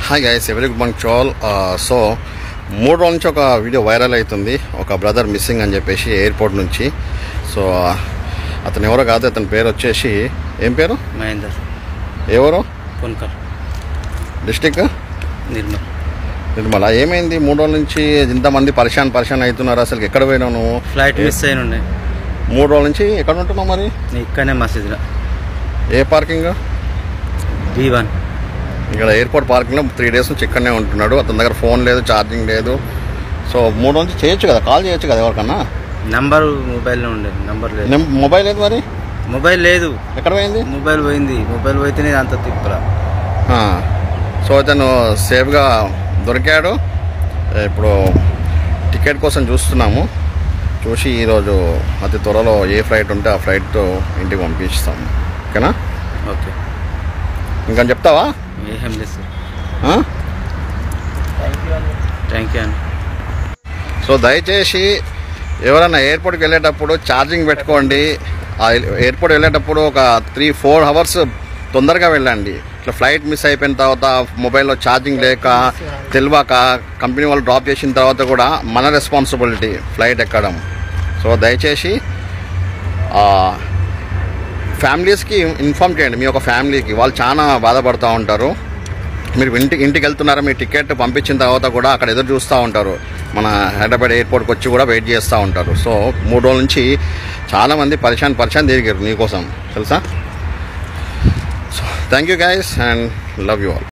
Hi guys ఎవరి good morning చాల్ so మూడు రోజుల నుంచి ఒక వీడియో వైరల్ అవుతుంది ఒక బ్రదర్ మిస్సింగ్ అని చెప్పేసి ఎయిర్పోర్ట్ నుంచి సో అతను ఎవరో కాదు అతని పేరు వచ్చేసి ఏం పేరు మహేందర్ ఎవరు కొన్కర్ డిస్టిక్ నిర్మల్ నిర్మల ఏమైంది మూడు రోజుల నుంచి ఇంతమంది పరిశాన్ పరిశాన్ అవుతున్నారు అసలు ఎక్కడ పోయినావు నువ్వు ఫ్లైట్ మిస్ అయిన ఉండే మూడు రోజుల నుంచి ఎక్కడ ఉంటున్నావు మరి ఇక్కడనే మసీదులో ఏ పార్కింగ్ బీ వన్ ఇక్కడ ఎయిర్పోర్ట్ పార్కింగ్లో త్రీ డేస్ నుంచి ఇక్కడనే ఉంటున్నాడు అతని దగ్గర ఫోన్ లేదు ఛార్జింగ్ లేదు సో మూడు రోజులు నుంచి చేయొచ్చు కదా కాల్ చేయొచ్చు కదా ఎవరికన్నా నంబర్ మొబైల్లో ఉండే నంబర్ లేదు నెం- మొబైల్ లేదు మరి మొబైల్ లేదు ఎక్కడ పోయింది మొబైల్ పోయింది మొబైల్ పోయితేనే అంత తిప్పరా ఆ, సో అతను సేఫ్గా దొరికాడు ఇప్పుడు టికెట్ కోసం చూస్తున్నాము చూసి ఈరోజు అతి త్వరలో ఏ ఫ్లైట్ ఉంటే ఆ ఫ్లైట్ ఇంటికి పంపిస్తాము ఓకేనా ఓకే ఇంకా చెప్తావా ఏం లేదు సార్ ఆ? థ్యాంక్ యూ అండి సో దయచేసి ఎవరైనా ఎయిర్పోర్ట్కి వెళ్ళేటప్పుడు ఛార్జింగ్ పెట్టుకోండి ఆ ఎయిర్పోర్ట్ వెళ్ళేటప్పుడు ఒక త్రీ ఫోర్ అవర్స్ తొందరగా వెళ్ళండి ఇట్లా ఫ్లైట్ మిస్ అయిపోయిన తర్వాత మొబైల్లో ఛార్జింగ్ లేక తెలియక కంపెనీ వాళ్ళు డ్రాప్ చేసిన తర్వాత కూడా మన రెస్పాన్సిబిలిటీ ఫ్లైట్ ఎక్కడం సో దయచేసి ఫ్యామిలీస్కి ఇన్ఫామ్ చేయండి మీ యొక్క ఫ్యామిలీకి వాళ్ళు చాలా బాధపడుతూ ఉంటారు మీరు ఇంటికి ఇంటికి వెళ్తున్నారా మీ టికెట్ పంపించిన తర్వాత కూడా అక్కడ ఎదురు చూస్తూ ఉంటారు మన హైదరాబాద్ ఎయిర్పోర్ట్కి వచ్చి కూడా వెయిట్ చేస్తూ ఉంటారు సో మూడు రోజుల నుంచి చాలామంది పరిశాన్ పరిశాన్ తిరిగారు నీకోసం తెలుసా so thank you guys and love you all